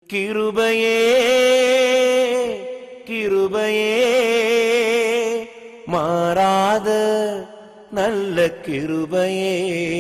கிருபையே கிருபையே மாறாத நல்ல கிருபையே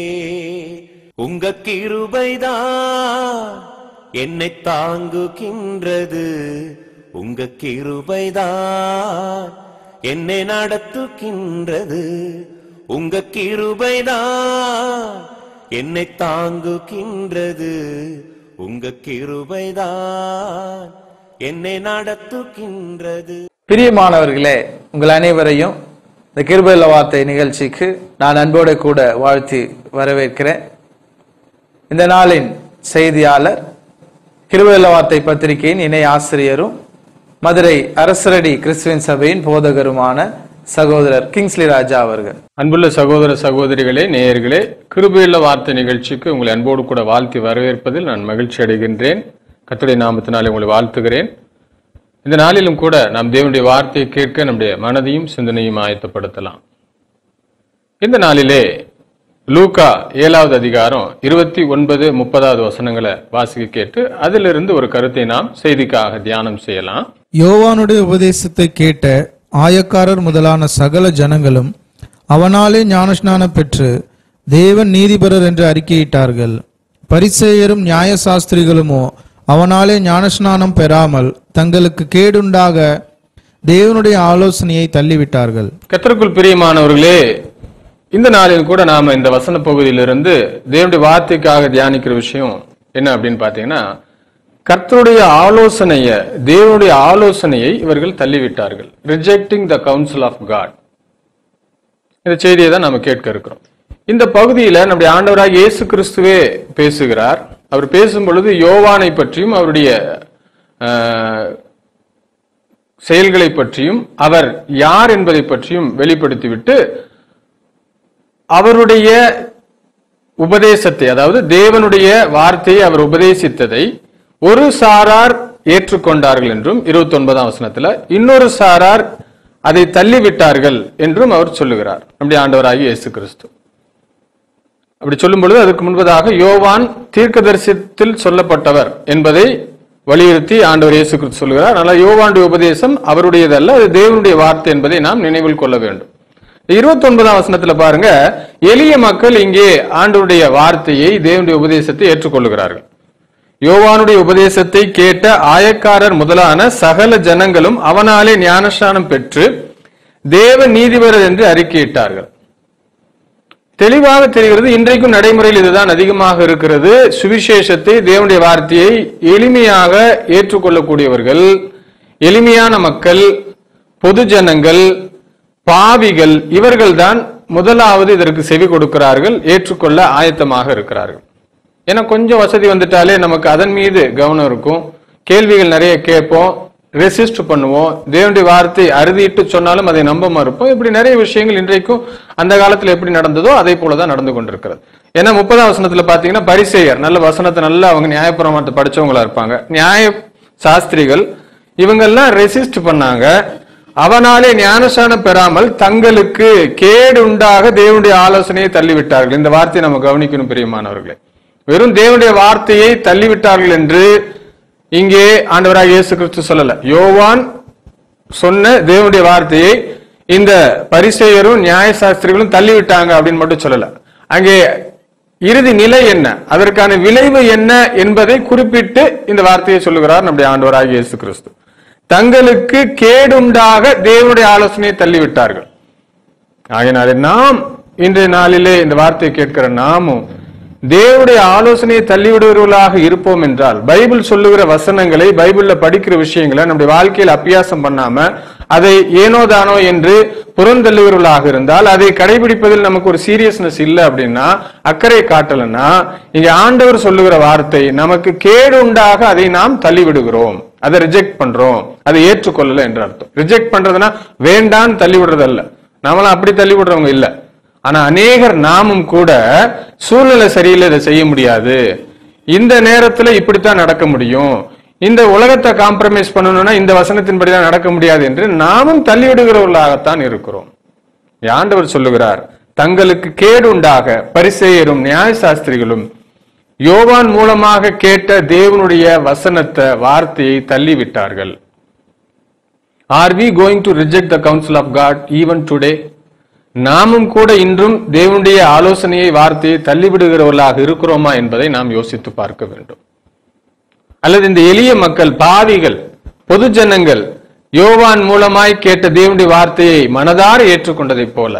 உங்க கிருபைதான் என்னை தாங்குகின்றது உங்க கிருபைதான் என்னை நடத்துகின்றது உங்க கிருபைதான் என்னை தாங்குகின்றது உங்க கிருபைதான் என்னை நடத்துகின்றது பிரியமானவர்களே உங்கள் அனைவரையும் இந்த கிருபையில வார்த்தை நிகழ்ச்சிக்கு நான் அன்போடு கூட வாழ்த்தி வரவேற்கிறேன் இந்த நாளின் செய்தியாளர் கிருபையில வார்த்தை பத்திரிகையின் இணை ஆசிரியரும் மதுரை அரசரடி கிறிஸ்துவின் சபையின் போதகருமான சகோதரர் கிங்ஸ்லி ராஜா அவர்கள் அன்புள்ள சகோதர சகோதரிகளே நேயர்களே கிருபையுள்ள வார்த்தை நிகழ்ச்சிக்கு உங்களை அன்போடு கூட வாழ்த்தி வரவேற்பதில் நான் மகிழ்ச்சி அடைகின்றேன் கர்த்தருடைய நாமத்தினாலே உங்களை வாழ்த்துகிறேன் இந்த நாளிலும் கூட நாம் தேவனுடைய வார்த்தையை கேட்க நம்முடைய மனதையும் சிந்தனையும் ஆயத்தப்படுத்தலாம் இந்த நாளிலே லூக்கா ஏழாவது அதிகாரம் இருபத்தி ஒன்பது முப்பதாவது வசனங்களை வாசிக்க கேட்டு அதிலிருந்து ஒரு கருத்தை நாம் செய்திக்காக தியானம் செய்யலாம் யோவானுடைய உபதேசத்தை கேட்ட ஆயக்காரர் முதலான சகல ஜனங்களும் அவனாலே ஞானஸ்நானம் பெற்று தேவன் நீதிபரர் என்று அறிக்கையிட்டார்கள் பரிசேயரும் நியாயசாஸ்திரிகளுமோ அவனாலே ஞானஸ்நானம் பெறாமல் தங்களுக்கு கேடுண்டாக தேவனுடைய ஆலோசனையை தள்ளிவிட்டார்கள் கத்தருக்குள் பிரியமானவர்களே இந்த நாளில் கூட நாம இந்த வசன பகுதியிலிருந்து தேவனுடைய வார்த்தைக்காக தியானிக்கிற விஷயம் என்ன அப்படின்னு பார்த்தீங்கன்னா கர்த்தருடைய ஆலோசனைய தேவனுடைய ஆலோசனையை இவர்கள் தள்ளிவிட்டார்கள் rejecting the council of God இந்த செய்தியை தான் நாம கேட்க இருக்கிறோம் இந்த பகுதியில நம்முடைய ஆண்டவராக இயேசு கிறிஸ்துவே பேசுகிறார் அவர் பேசும் பொழுது யோவானை பற்றியும் அவருடைய ஆஹ், செயல்களை பற்றியும் அவர் யார் என்பதை பற்றியும் வெளிப்படுத்திவிட்டு அவருடைய உபதேசத்தை அதாவது தேவனுடைய வார்த்தையை அவர் உபதேசித்ததை ஒரு சாரார் ஏற்றுக்கொண்டார்கள் என்றும் இருபத்தி ஒன்பதாம் வசனத்துல இன்னொரு சாரார் அதை தள்ளிவிட்டார்கள் என்றும் அவர் சொல்லுகிறார் நம்முடைய ஆண்டவராகிய இயேசு கிறிஸ்து அப்படி சொல்லும் பொழுது அதுக்கு முன்பதாக யோவான் தீர்க்கதரிசனத்தில் சொல்லப்பட்டவர் என்பதை வலியுறுத்தி ஆண்டவர் இயேசு கிறிஸ்து சொல்கிறார் அதனால யோவானுடைய உபதேசம் அவருடையதல்ல அது தேவனுடைய வார்த்தை என்பதை நாம் நினைவில் கொள்ள வேண்டும் இருபத்தி ஒன்பதாம் வசனத்துல பாருங்க எளிய மக்கள் இங்கே ஆண்டவருடைய வார்த்தையை தேவனுடைய உபதேசத்தை ஏற்றுக்கொள்கிறார்கள் யோவானுடைய உபதேசத்தை கேட்ட ஆயக்காரர் முதலான சகல ஜனங்களும் அவனாலே ஞானஸ்நானம் பெற்று தேவ நீதிபரர் என்று அறிக்கையிட்டார்கள் தெளிவாக தெரிகிறது இன்றைக்கும் நடைமுறையில் இதுதான் அதிகமாக இருக்கிறது சுவிசேஷத்தை தேவனுடைய வார்த்தையை எளிமையாக ஏற்றுக்கொள்ளக்கூடியவர்கள் எளிமையான மக்கள் பொது ஜனங்கள் பாவிகள் இவர்கள்தான் முதலாவது இதற்கு செவி கொடுக்கிறார்கள் ஏற்றுக்கொள்ள ஆயத்தமாக இருக்கிறார்கள் ஏன்னா கொஞ்சம் வசதி வந்துட்டாலே நமக்கு அதன் மீது கவனம் இருக்கும் கேள்விகள் நிறைய கேட்போம் ரெசிஸ்ட் பண்ணுவோம் தேவனுடைய வார்த்தை அறுதிட்டு சொன்னாலும் அதை நம்ப மறுப்போம் இப்படி நிறைய விஷயங்கள் இன்றைக்கும் அந்த காலத்துல எப்படி நடந்ததோ அதே போலதான் நடந்து கொண்டிருக்கிறது ஏன்னா முப்பதாம் வசனத்துல பாத்தீங்கன்னா பரிசேயர் நல்ல வசனத்தை நல்லா அவங்க நியாயப்பிரமாணத்தை படிச்சவங்களா இருப்பாங்க நியாய சாஸ்திரிகள் இவங்கெல்லாம் ரெசிஸ்ட் பண்ணாங்க அவனாலே ஞானஸ்நானம் பெறாமல் தங்களுக்கு கேடு உண்டாக தேவனுடைய ஆலோசனையை தள்ளிவிட்டார்கள் இந்த வார்த்தையை நம்ம கவனிக்கணும் பிரியமானவர்களே வெறும் தேவனுடைய வார்த்தையை தள்ளிவிட்டார்கள் என்று இங்கே ஆண்டவராக இயேசு கிறிஸ்து சொல்லல யோவான் சொன்ன தேவனுடைய வார்த்தையை இந்த பரிசேயரும் நியாயசாஸ்திரிகளும் தள்ளிவிட்டாங்க அப்படின்னு மட்டும் சொல்லல அங்கே இறுதி நிலை என்ன அதற்கான விளைவு என்ன என்பதை குறிப்பிட்டு இந்த வார்த்தையை சொல்லுகிறார் நம்முடைய ஆண்டவராகிய இயேசு கிறிஸ்து தங்களுக்கு கேடுண்டாக தேவனுடைய ஆலோசனையை தள்ளிவிட்டார்கள் ஆகையினாலே நாம் இன்றைய நாளிலே இந்த வார்த்தையை கேட்கிற நாமும் தேவனுடைய ஆலோசனையை தள்ளிவிடுவர்களாக இருப்போம் என்றால் பைபிள் சொல்லுகிற வசனங்களை பைபிள்ல படிக்கிற விஷயங்களை நம்முடைய வாழ்க்கையில் அபியாசம் பண்ணாம அதை ஏனோ தானோ என்று புறந்தள்ளுகிறவர்களாக இருந்தால் அதை கடைபிடிப்பதில் நமக்கு ஒரு சீரியஸ்னஸ் இல்லை அப்படின்னா அக்கறை காட்டலைன்னா இங்க ஆண்டவர் சொல்லுகிற வார்த்தை நமக்கு கேடு உண்டாக அதை நாம் தள்ளிவிடுகிறோம் அதை ரிஜெக்ட் பண்றோம் அதை ஏற்றுக்கொள்ளல என்று அர்த்தம் ரிஜெக்ட் பண்றதுன்னா வேண்டான்னு தள்ளி விடுறதல்ல நாமெல்லாம் அப்படி தள்ளி விடுறவங்க இல்ல ஆனா அநேகர் நாமும் கூட சூழ்நிலை சரியில்லை இதை செய்ய முடியாது இந்த நேரத்துல இப்படித்தான் நடக்க முடியும் இந்த உலகத்தை காம்ப்ரமைஸ் பண்ணணும்னா இந்த வசனத்தின்படி தான் நடக்க முடியாது என்று நாமும் தள்ளிவிடுகிறவர்களாகத்தான் இருக்கிறோம் ஆண்டவர் சொல்லுகிறார் தங்களுக்கு கேடு உண்டாக பரிசேயரும் நியாயசாஸ்திரிகளும் யோவான் மூலமாக கேட்ட தேவனுடைய வசனத்தை வார்த்தையை தள்ளிவிட்டார்கள் are we going to reject the council of God even today நாமும் கூட இன்றும் தேவனுடைய ஆலோசனையை வார்த்தையை தள்ளிவிடுகிறவர்களாக இருக்கிறோமா என்பதை நாம் யோசித்து பார்க்க வேண்டும் அல்லது இந்த எளிய மக்கள் பாவிகள் பொது ஜனங்கள் யோவான் மூலமாய் கேட்ட தேவனுடைய வார்த்தையை மனதார ஏற்றுக்கொண்டதைப் போல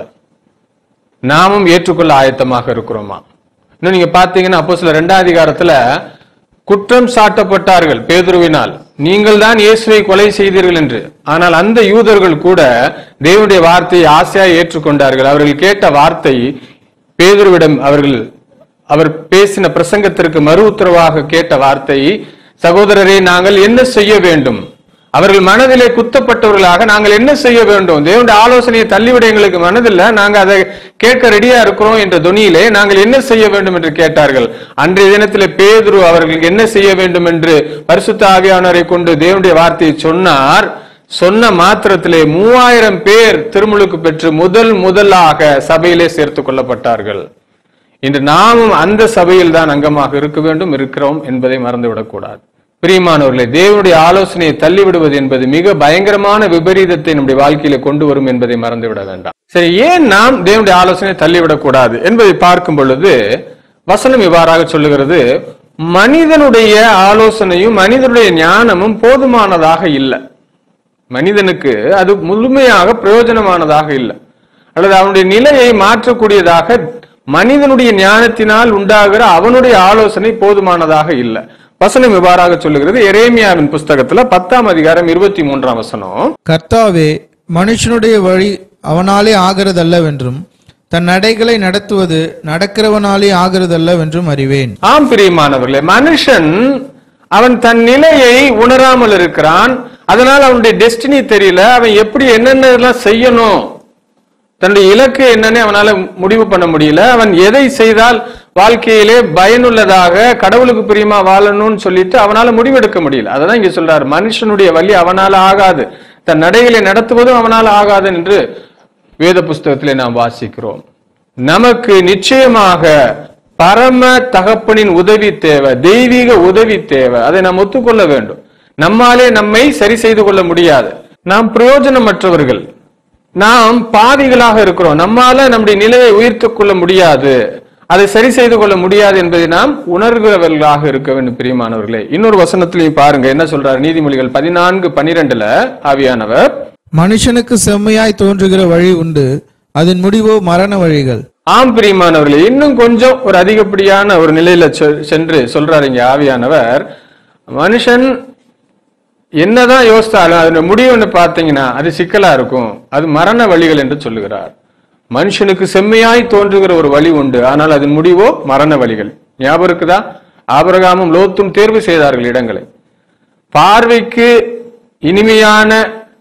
நாமும் ஏற்றுக்கொள்ள ஆயத்தமாக இருக்கிறோமா இன்னும் நீங்க பாத்தீங்கன்னா அப்போ சில ரெண்டாம் அதிகாரத்துல குற்றம் சாட்டப்பட்டார்கள் பேதுருவினால் நீங்கள் தான் இயேசுவை கொலை செய்தீர்கள் என்று ஆனால் அந்த யூதர்கள் கூட தேவனுடைய வார்த்தையை ஆசையாய் ஏற்றுக்கொண்டார்கள் அவர்கள் கேட்ட வார்த்தை பேதுருவிடம் அவர்கள் அவர் பேசின பிரசங்கத்திற்கு மறு உத்தரவாக கேட்ட வார்த்தை சகோதரரே நாங்கள் என்ன செய்ய வேண்டும் அவர்கள் மனதிலே குத்தப்பட்டவர்களாக நாங்கள் என்ன செய்ய வேண்டும் தேவனுடைய ஆலோசனையை தள்ளிவிட எங்களுக்கு மனதில்ல நாங்க அதை கேட்க ரெடியா இருக்கிறோம் என்ற துணியிலே நாங்கள் என்ன செய்ய வேண்டும் என்று கேட்டார்கள் அன்றைய தினத்திலே பேதுரு அவர்கள் என்ன செய்ய வேண்டும் என்று பரிசுத்த ஆவியானவரை கொண்டு தேவனுடைய வார்த்தையை சொன்னார் சொன்ன மாத்திரத்திலே மூவாயிரம் பேர் திருமுழுக்கு பெற்று முதல் முதலாக சபையிலே சேர்த்துக் கொள்ளப்பட்டார்கள் இன்று நாமும் அந்த சபையில் தான் அங்கமாக இருக்க வேண்டும் இருக்கிறோம் என்பதை மறந்துவிடக்கூடாது பிரியமானவர்களே தேவனுடைய ஆலோசனையை தள்ளிவிடுவது என்பது மிக பயங்கரமான விபரீதத்தை நம்முடைய வாழ்க்கையில கொண்டு வரும் என்பதை மறந்துவிட வேண்டாம் சரி ஏன் நாம் தேவனுடைய ஆலோசனையை தள்ளிவிடக்கூடாது என்பதை பார்க்கும் பொழுது வசனம் இவ்வாறாக சொல்லுகிறது மனிதனுடைய ஆலோசனையும் மனிதனுடைய ஞானமும் போதுமானதாக இல்லை மனிதனுக்கு அது முழுமையாக பிரயோஜனமானதாக இல்லை அல்லது அவனுடைய நிலையை மாற்றக்கூடியதாக மனிதனுடைய ஞானத்தினால் உண்டாகிற அவனுடைய ஆலோசனை போதுமானதாக இல்லை வசனம் இவ்வாறாக சொல்லுகிறது எரேமியாவின் புஸ்தகத்துல பத்தாம் அதிகாரம் இருபத்தி மூன்றாம் வசனம் கர்த்தாவே மனுஷனுடைய வழி அவனாலே ஆகிறதல்லவென்றும் தன் நடைகளை நடத்துவது நடக்கிறவனாலே ஆகிறதல்லவென்றும் அறிவேன் ஆம் பிரியமானவர்களே மனுஷன் அவன் தன் நிலையை உணராமல் இருக்கிறான் அதனால் அவனுடைய டெஸ்டினி தெரியல அவன் எப்படி என்னென்னலாம் செய்யணும் தன்னுடைய இலக்கு என்னன்னு அவனால முடிவு பண்ண முடியல அவன் எதை செய்தால் வாழ்க்கையிலே பயனுள்ளதாக கடவுளுக்கு பிரியமா வாழணும்னு சொல்லிட்டு அவனால முடிவெடுக்க முடியல அததான் இங்க சொல்றாரு மனுஷனுடைய வழி அவனால ஆகாது தன் நடைகளை நடத்துவதும் அவனால ஆகாது என்று வேத புஸ்தகத்திலே நாம் வாசிக்கிறோம் நமக்கு நிச்சயமாக பரம தகப்பனின் உதவி தேவை தெய்வீக உதவி தேவை அதை நாம் ஒத்துக்கொள்ள வேண்டும் நம்மாலே நம்மை சரி செய்து கொள்ள முடியாது நாம் பிரயோஜனமற்றவர்கள் நாம் பாவிகளாக இருக்கிறோம் நம்மால நம்முடைய நிலையை உயர்த்திக் கொள்ள முடியாது அதை சரி செய்து கொள்ள முடியாது என்பதை நாம் உணர்கிறவர்களாக இருக்க வேண்டும் பிரியமானவர்களே இன்னொரு வசனத்திலையும் பாருங்க என்ன சொல்றாரு நீதிமொழிகள் பதினான்கு பனிரெண்டுல ஆவியானவர் மனுஷனுக்கு செம்மையாய் தோன்றுகிற வழி உண்டு அதன் முடிவோ மரண வழிகள் ஆம் பிரியமானவர்களே இன்னும் கொஞ்சம் ஒரு அதிகப்படியான ஒரு நிலையில செ- சென்று சொல்றாரு இங்க ஆவியானவர் மனுஷன் என்னதான் யோசித்தாலும் அதனுடைய முடிவுன்னு பார்த்தீங்கன்னா அது சிக்கலா இருக்கும் அது மரண வழிகள் என்று சொல்லுகிறார் மனுஷனுக்கு செம்மையாய் தோன்றுகிற ஒரு வழி உண்டு ஆனால் அதன் முடிவோ மரண வழிகள் ஞாபகம் இருக்குதா ஆபிரகாமும் லோத்தும் தேர்வு செய்தார்கள் இடங்களை பார்வைக்கு இனிமையான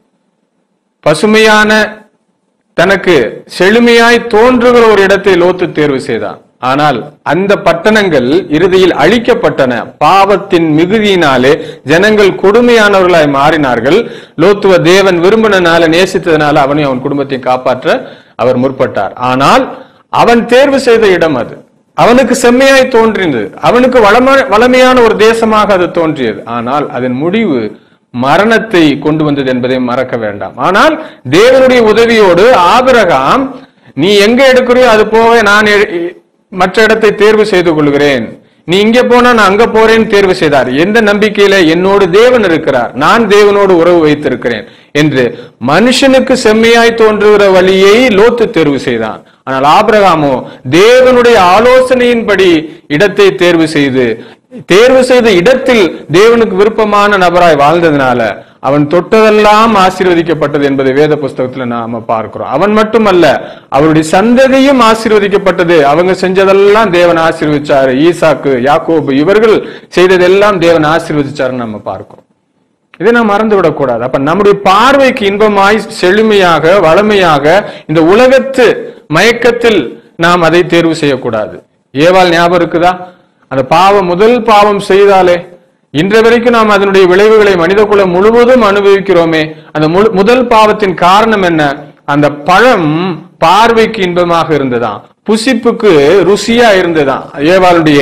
பசுமையான தனக்கு செழுமையாய் தோன்றுகிற ஒரு இடத்தை லோத்து தேர்வு செய்தான் ஆனால் அந்த பட்டணங்கள் இறுதியில் அழிக்கப்பட்டன பாவத்தின் மிகுதியினாலே ஜனங்கள் கொடுமையானவர்களாய் மாறினார்கள் லோத்துவ தேவன் விரும்பினால நேசித்ததுனால அவனையும் அவன் குடும்பத்தையும் காப்பாற்ற அவர் முற்பட்டார் ஆனால் அவன் தேர்வு செய்த இடம் அது அவனுக்கு செம்மையாய் தோன்றினது அவனுக்கு வளம வளமையான ஒரு தேசமாக அது தோன்றியது ஆனால் அதன் முடிவு மரணத்தை கொண்டு வந்தது என்பதை மறக்க வேண்டாம் ஆனால் தேவனுடைய உதவியோடு ஆபிரகாம் நீ எங்க எடுக்கிறியோ அது போக நான் எ- மற்ற இடத்தை தேர்வு செய்து கொள்கிறேன் நீ இங்க போனா நான் அங்க போறேன்னு தேர்வு செய்தார் எந்த நம்பிக்கையில என்னோடு தேவன் இருக்கிறார் நான் தேவனோடு உறவு வைத்திருக்கிறேன் என்று மனுஷனுக்கு செம்மையாய் தோன்றுகிற வழியை லோத்து தேர்வு செய்தான் ஆனால் ஆபிரகாமோ தேவனுடைய ஆலோசனையின்படி இடத்தை தேர்வு செய்து தேர்வு செய்த இடத்தில் தேவனுக்கு விருப்பமான நபராய் வாழ்ந்ததுனால அவன் தொட்டதெல்லாம் ஆசீர்வதிக்கப்பட்டது என்பதை வேத புஸ்தகத்துல நாம பார்க்கிறோம் அவன் மட்டுமல்ல அவருடைய சந்ததியும் ஆசீர்வதிக்கப்பட்டது அவங்க செஞ்சதெல்லாம் தேவன் ஆசீர்வதிச்சாரு ஈசாக்கு யாக்கோபு இவர்கள் செய்ததெல்லாம் தேவன் ஆசீர்வதிச்சாருன்னு நம்ம பார்க்கிறோம் இதை நாம் மறந்து விடக்கூடாது அப்ப நம்முடைய பார்வைக்கு இன்பமாய் செழுமையாக வளமையாக இந்த உலகத்து மயக்கத்தில் நாம் அதை தேர்வு செய்யக்கூடாது ஏவாள் ஞாபகம் இருக்குதா அந்த பாவம் முதல் பாவம் செய்தாலே இன்று வரைக்கும் நாம் அதனுடைய விளைவுகளை மனிதகுலம் முழுவதும் அனுபவிக்கிறோமே அந்த முழு- முதல் பாவத்தின் காரணம் என்ன அந்த பழம் பார்வைக்கு இன்பமாக இருந்ததாம் புசிப்புக்கு ருசியா இருந்ததாம் ஏவாளுடைய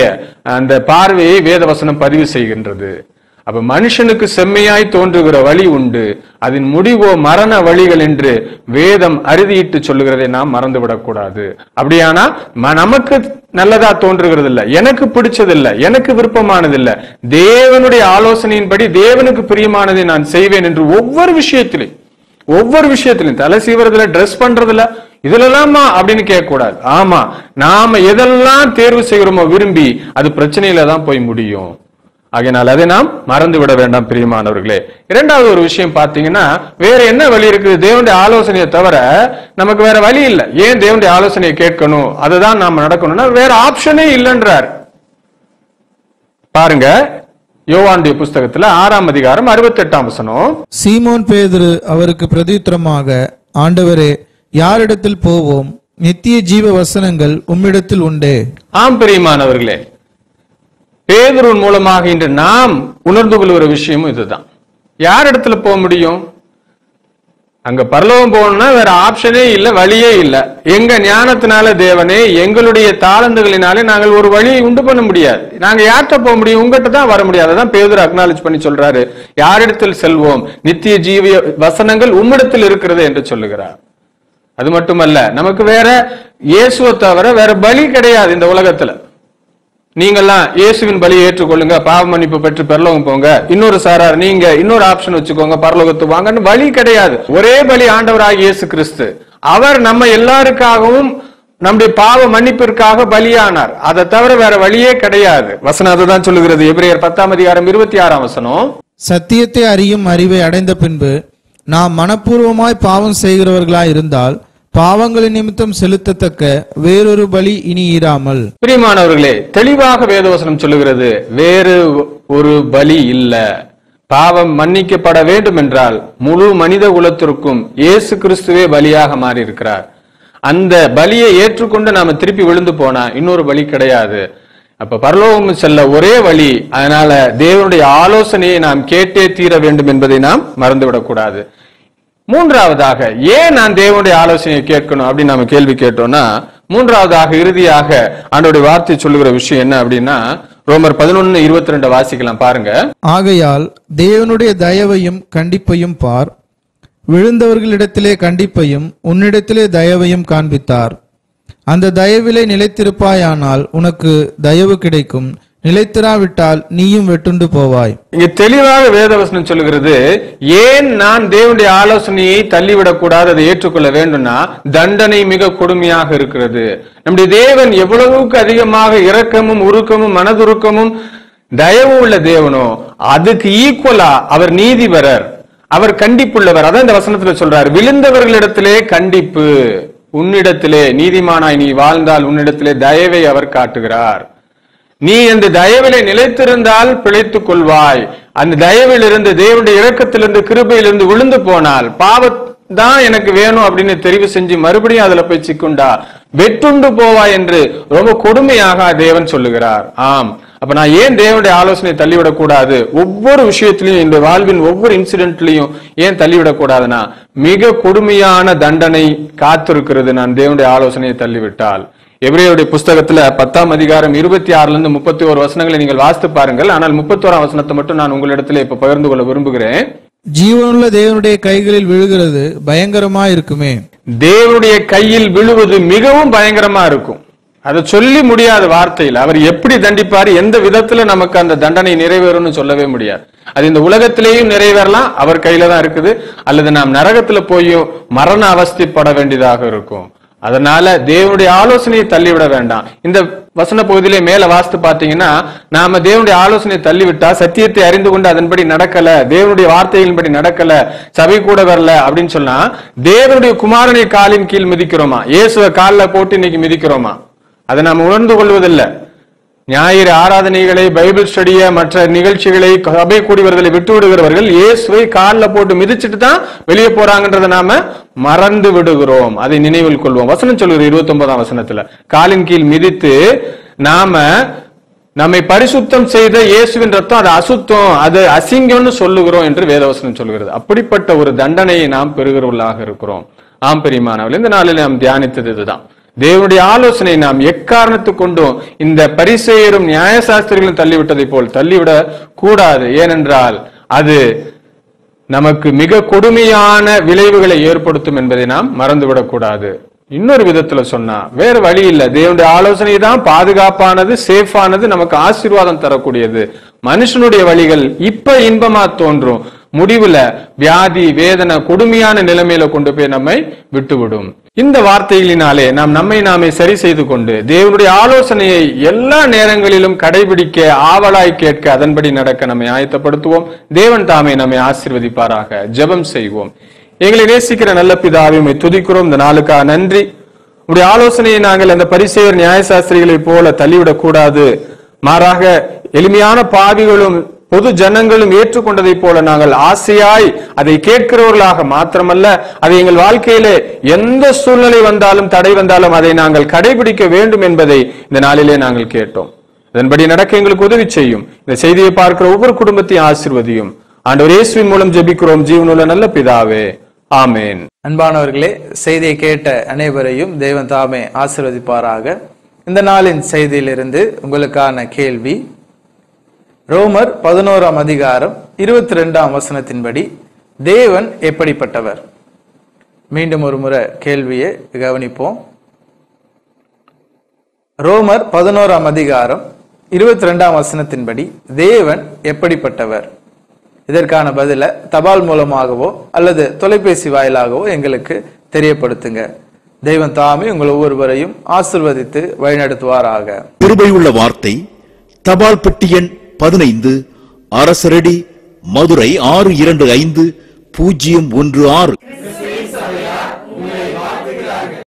அந்த பார்வையை வேதவசனம் பதிவு செய்கின்றது அப்ப மனுஷனுக்கு செம்மையாய் தோன்றுகிற வழி உண்டு அதன் முடிவோ மரண வழிகள் என்று வேதம் அறுதியிட்டு சொல்லுகிறதை நாம் மறந்துவிடக் கூடாது அப்படியானா ம- நமக்கு நல்லதா தோன்றுகிறது இல்ல எனக்கு பிடிச்சது இல்ல எனக்கு விருப்பமானது இல்ல தேவனுடைய ஆலோசனையின்படி தேவனுக்கு பிரியமானதை நான் செய்வேன் என்று ஒவ்வொரு விஷயத்திலும் ஒவ்வொரு விஷயத்திலும் தலை சீவுறதுல ட்ரெஸ் பண்றதுல இதுலலாமா அப்படின்னு கேட்க கூடாது ஆமா நாம எதெல்லாம் தேர்வு செய்கிறோமோ விரும்பி அது பிரச்சனையில தான் போய் முடியும் ஆகையினால் அதை நாம் மறந்து விட வேண்டாம் பிரியமானவர்களே இரண்டாவது ஒரு விஷயம் பார்த்தீங்கன்னா வேற என்ன வழி இருக்குது தேவனுடைய ஆலோசனையை தவிர நமக்கு வேற வழி இல்லை ஏன் தேவனுடைய ஆலோசனையை கேட்கணும் அதுதான் நாம நடக்கணும்னா வேற ஆப்ஷனே இல்லைன்றார் பாருங்க யோவானுடைய புஸ்தகத்துல ஆறாம் அதிகாரம் அறுபத்தெட்டாம் வசனம் சீமோன் பேதுரு அவருக்கு பிரதியுத்தரமாக ஆண்டவரே யாரிடத்தில் போவோம் நித்திய ஜீவ வசனங்கள் உம்மிடத்தில் உண்டே ஆம் பிரியமானவர்களே பேதுருவின் மூலமாக இன்று நாம் உணர்ந்து கொள்கிற விஷயமும் இதுதான் யார் இடத்துல போக முடியும் அங்க பரலோகம் போகணும்னா வேற ஆப்ஷனே இல்ல வழியே இல்ல எங்க ஞானத்தினால தேவனே எங்களுடைய தாளந்துகளினாலே நாங்கள் ஒரு வழியை உண்டு பண்ண முடியாது நாங்க யார்கிட்ட போக முடியும் உங்ககிட்ட தான் வர முடியாது அதான் பேதுரு அக்னாலேஜ் பண்ணி சொல்றாரு யாரிடத்தில் செல்வோம் நித்திய ஜீவிய வசனங்கள் உம்மிடத்தில் இருக்கிறது என்று சொல்லுகிறார் அது மட்டுமல்ல நமக்கு வேற இயேசுவை தவிர வேற பலி கிடையாது இந்த உலகத்துல நீங்கெல்லாம் இயேசுவின் பலியை ஏற்றுக்கொள்ளுங்க பாவ மன்னிப்பு பெற்று பரலோகம் போங்க இன்னொரு சாரார் நீங்க இன்னொரு ஆப்ஷன் வச்சுக்கோங்க பரலோகத்து வாங்கன்னு வழி கிடையாது ஒரே பலி ஆண்டவராகிய இயேசு கிறிஸ்து அவர் நம்ம எல்லாருக்காகவும் நம்முடைய பாவ மன்னிப்பிற்காக பலியானார் அதை தவிர வேற வழியே கிடையாது வசனம் அதுதான் சொல்லுகிறது எபிரேயர் பத்தாம் அதிகாரம் இருபத்தி ஆறாம் வசனம் சத்தியத்தை அறியும் அறிவை அடைந்த பின்பு நாம் மனப்பூர்வமாய் பாவம் செய்கிறவர்களாய் இருந்தால் பாவங்களின் நிமித்தம் செலுத்தத்தக்க வேறொரு பலி இனி இராமல் பிரியமானவர்களே தெளிவாக வேதவசனம் சொல்லுகிறது வேறு ஒரு பலி இல்ல பாவம் மன்னிக்கப்பட வேண்டும் என்றால் முழு மனித குலத்திற்கும் இயேசு கிறிஸ்துவே பலியாக மாறி இருக்கிறார் அந்த பலியை ஏற்றுக்கொண்டு நாம திருப்பி விழுந்து போனா இன்னொரு பலி கிடையாது அப்ப பரலோகம் செல்ல ஒரே வழி அதனால தேவனுடைய ஆலோசனையை நாம் கேட்டே தீர வேண்டும் என்பதை நாம் மறந்துவிடக் கூடாது மூன்றாவதாக ஏன் நான் தேவனுடைய ஆலோசனையை கேட்கணும் அப்படின்னு நம்ம கேள்வி கேட்டோம்னா மூன்றாவதாக இறுதியாக ஆண்டோடைய வார்த்தை சொல்லுகிற விஷயம் என்ன அப்படின்னா ரோமர் பதினொன்னு இருபத்தி ரெண்டு வாசிக்கலாம் பாருங்க ஆகையால் தேவனுடைய தயவையும் கண்டிப்பையும் பார் விழுந்தவர்களிடத்திலே கண்டிப்பையும் உன்னிடத்திலே தயவையும் காண்பித்தார் அந்த தயவிலே நிலைத்திருப்பாயானால் உனக்கு தயவு கிடைக்கும் நிலைத்திராவிட்டால் நீயும் வெட்டுண்டு போவாய் இங்க தெளிவாக வேதவசனம் சொல்லுகிறது ஏன் நான் தேவனுடைய ஆலோசனையை தள்ளிவிடக் கூடாது அதை ஏற்றுக்கொள்ள வேண்டும்னா தண்டனை மிக கொடுமையாக இருக்கிறது நம்முடைய தேவன் எவ்வளவுக்கு அதிகமாக இரக்கமும் உருக்கமும் மனதுருக்கமும் தயவு உள்ள தேவனோ அதுக்கு ஈக்குவலா அவர் நீதிபரர் அவர் கண்டிப்புள்ளவர் அதான் இந்த வசனத்துல சொல்றார் விழுந்தவர்களிடத்திலே கண்டிப்பு உன்னிடத்திலே நீதிமானாய் நீ வாழ்ந்தால் உன்னிடத்திலே தயவை அவர் காட்டுகிறார் நீ அந்த தயவிலே நிலைத்திருந்தால் பிழைத்துக் கொள்வாய் அந்த தயவிலிருந்து தேவனுடைய இரக்கத்திலிருந்து கிருபையிலிருந்து விழுந்து போனால் பாவம் தான் எனக்கு வேணும் அப்படின்னு தெரிவு செஞ்சு மறுபடியும் அதுல போய் சிக்குண்டா வெட்டுண்டு போவாய் என்று ரொம்ப கொடுமையாக தேவன் சொல்லுகிறார் ஆம் அப்ப நான் ஏன் தேவனுடைய ஆலோசனை தள்ளிவிடக் கூடாது ஒவ்வொரு விஷயத்திலையும் இந்த வாழ்வின் ஒவ்வொரு இன்சிடென்ட்லயும் ஏன் தள்ளிவிடக் கூடாதுன்னா மிக கொடுமையான தண்டனை காத்திருக்கிறது நான் தேவனுடைய ஆலோசனையை தள்ளிவிட்டால் எபிரேயருடைய புஸ்தகத்துல பத்தாம் அதிகாரம் இருபத்தி ஆறுல இருந்து முப்பத்தி ஒரு வசனங்களை நீங்கள் வாசித்து பாருங்கள் ஆனால் முப்பத்தோராம் வசனத்தை மட்டும் நான் உங்களிடத்துல இப்ப பகிர்ந்து கொள்ள விரும்புகிறேன் ஜீவனுள்ள தேவனுடைய கைகளில் விழுகிறது பயங்கரமா இருக்குமே தேவனுடைய கையில் விழுவது மிகவும் பயங்கரமா இருக்கும் அதை சொல்லி முடியாத வார்த்தையில் அவர் எப்படி தண்டிப்பார் எந்த விதத்துல நமக்கு அந்த தண்டனை நிறைவேறும்னு சொல்லவே முடியாது அது இந்த உலகத்திலேயும் நிறைவேறலாம் அவர் கையில தான் இருக்குது அல்லது நாம் நரகத்துல போயும் மரண அவஸ்தைப்பட வேண்டியதாக இருக்கும் அதனால தேவனுடைய ஆலோசனையை தள்ளிவிட வேண்டாம் இந்த வசன பகுதியிலே மேல வாசித்து பாத்தீங்கன்னா நாம தேவனுடைய ஆலோசனையை தள்ளிவிட்டா சத்தியத்தை அறிந்து கொண்டு அதன்படி நடக்கல தேவனுடைய வார்த்தைகளின்படி நடக்கல சபை கூட வரல அப்படின்னு சொன்னா தேவனுடைய குமாரனை காலின் கீழ் மிதிக்கிறோமா இயேசுவை காலில் போட்டு இன்னைக்கு மிதிக்கிறோமா அதை நாம் உணர்ந்து கொள்வதில்லை ஞாயிறு ஆராதனைகளை பைபிள் ஸ்டடிய மற்ற நிகழ்ச்சிகளை சபை கூடியவர்களை விட்டு விடுகிறவர்கள் இயேசுவை காலில் போட்டு மிதிச்சிட்டு தான் வெளியே போறாங்கன்றதை நாம மறந்து விடுகிறோம் அதை நினைவில் கொள்வோம் வசனம் சொல்லுகிற இருபத்தி ஒன்பதாம் வசனத்துல காலின் கீழ் மிதித்து நாம நம்மை பரிசுத்தம் செய்த இயேசுவின் ரத்தம் அது அசுத்தம் அது அசிங்கம்னு சொல்லுகிறோம் என்று வேதவசனம் சொல்லுகிறது அப்படிப்பட்ட ஒரு தண்டனையை நாம் பெறுகிறவர்களாக இருக்கிறோம் ஆம் பெரியமானவர்கள் இந்த நாளில் நாம் தியானித்தது இதுதான் தேவனுடைய ஆலோசனை நாம் எக்காரணத்து கொண்டும் இந்த பரிசெயரும் நியாயசாஸ்திரிகளும் தள்ளிவிட்டதை போல் தள்ளிவிடக் கூடாது ஏனென்றால் அது நமக்கு மிக கொடுமையான விளைவுகளை ஏற்படுத்தும் என்பதை நாம் மறந்துவிடக் கூடாது இன்னொரு விதத்துல சொன்னா வேற வழி இல்ல தேவனுடைய ஆலோசனை தான் பாதுகாப்பானது சேஃபானது நமக்கு ஆசீர்வாதம் தரக்கூடியது மனுஷனுடைய வழிகள் இப்ப இன்பமா தோன்றும் முடிவுல வியாதி வேதனை கொடுமையான நிலைமையில கொண்டு போய் நம்மை விட்டுவிடும் இந்த வார்த்தைகளினாலே நாம் நம்மை நாமே சரி செய்து கொண்டு தேவனுடைய ஆலோசனையை எல்லா நேரங்களிலும் கடைபிடிக்க ஆவலாய் கேட்க அதன்படி நடக்க நம்மை ஆயத்தப்படுத்துவோம் தேவன் தாமே நம்மை ஆசீர்வதிப்பாராக ஜெபம் செய்வோம் எங்களை நேசிக்கிற நல்ல பிதாவை உம்மை துதிக்கிறோம் இந்த நாளுக்காக நன்றி உடைய ஆலோசனையை நாங்கள் அந்த பரிசெயர் நியாயசாஸ்திரிகளைப் போல தள்ளிவிடக் கூடாது மாறாக எளிமையான பாவிகளும் பொது ஜனங்களும் ஏற்றுக்கொண்டதைப் போல நாங்கள் ஆசையாய் அதை கேட்கிறவர்களாக மாத்திரமல்ல அதை எங்கள் வாழ்க்கையிலே எந்த சூழ்நிலை வந்தாலும் தடை வந்தாலும் அதை நாங்கள் கடைபிடிக்க வேண்டும் என்பதை இந்த நாளிலே நாங்கள் கேட்டோம் அதன்படி நடக்க எங்களுக்கு உதவி செய்யும் இந்த செய்தியை பார்க்கிற ஒவ்வொரு குடும்பத்தையும் ஆசிர்வதியும் ஆண்டவர் இயேசுவின் மூலம் ஜெபிக்கிறோம் ஜீவனுள்ள நல்ல பிதாவே ஆமென் அன்பானவர்களே செய்தியை கேட்ட அனைவரையும் தேவன் தாமே ஆசீர்வதிப்பாராக இந்த நாளின் செய்தியிலிருந்து உங்களுக்கான கேள்வி ரோமர் பதினோராம் அதிகாரம் இருபத்தி ரெண்டாம் வசனத்தின்படி தேவன் எப்படிப்பட்டவர் மீண்டும் ஒரு முறை கேள்வியை கவனிப்போம் ரோமர் பதினோராம் அதிகாரம் இருபத்தி ரெண்டாம் வசனத்தின்படி தேவன் எப்படிப்பட்டவர் இதற்கான பதிலை தபால் மூலமாகவோ அல்லது தொலைபேசி வாயிலாகவோ எங்களுக்கு தெரியப்படுத்துங்க தெய்வம் தாமே உங்கள் ஒவ்வொருவரையும் ஆசிர்வதித்து வழிநடத்துவாராக கிருபையுள்ள வார்த்தை தபால் பெட்டி எண் பதினைந்து அரசரடி மதுரை ஆறு இரண்டு ஐந்து பூஜ்ஜியம் ஒன்று ஆறு